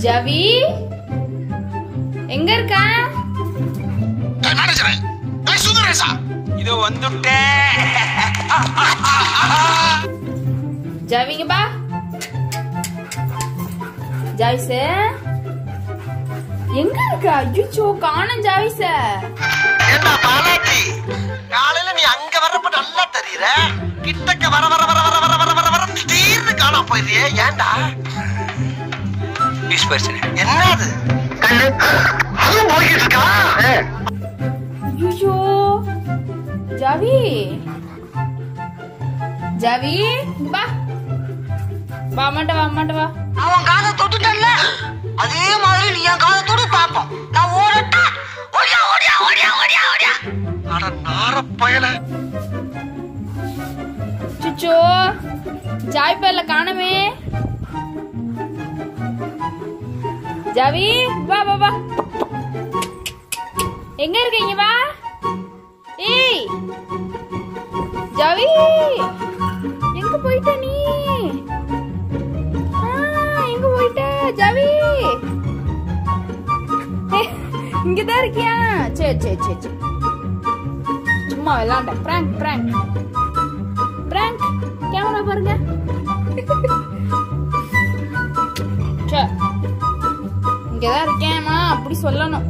ஜவி எங்க இருக்க மேனேஜர் ஏய் சுந்தரேசா இது வந்துட்டேன் ஜவிங்க பா ஜாவிச எங்க இருக்க ஐயோ காணோம் ஜாவிச என்ன பாலாட்டி காலையில நீ அங்க வர்றப்ப நல்லா தெரியற கிட்டக்க வர வர வர வர வர வர வர வர திடீர்னு காணாம போயிடுறியே ஏன்டா பீஸ் பர்சன் என்னது கண்ணு அதுவும் போய்கிட்டு இருக்கா ஐயோ ஜாவி ஜாவி இங்க வா வா மாட்ட வா மாட்ட வா அவன் காதை தொட்டுட்டல்ல அதே மாதிரி நீ என் காதை தொட்டு பாப்போம் நான் ஓடட்டா ஓடியா ஓடியா ஓடியா ஓடியா ஓடியா அட நார பயல சுச்சோ ஜாவி பேர்ல காணமே ஜாவி வா வா வா எங்க இருக்கீங்க வா ஏய் ஜாவி எங்க போயிட்ட நீ ஆ, எங்க போயிட்ட ஜாவி ஏய், இங்கதான் இருக்கியா சரி சரி சரி சரி சும்மா விளாண்ட பிராங்க் பிராங்க் பிராங்க் கேமரா பாருங்க ச்சே. இங்கதான் இருக்கேம்மா அப்படி சொல்லணும்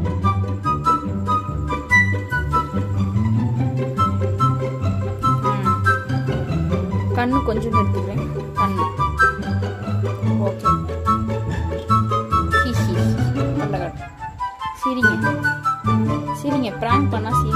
ம். கண்ணு கொஞ்சம் எடுத்துக்கிறேன் கண்ணு ஓகே ஹி, ஹி. நல்ல கண்ணு. சிரிங்க சிரிங்க பிராங்க் பண்ணா சிரி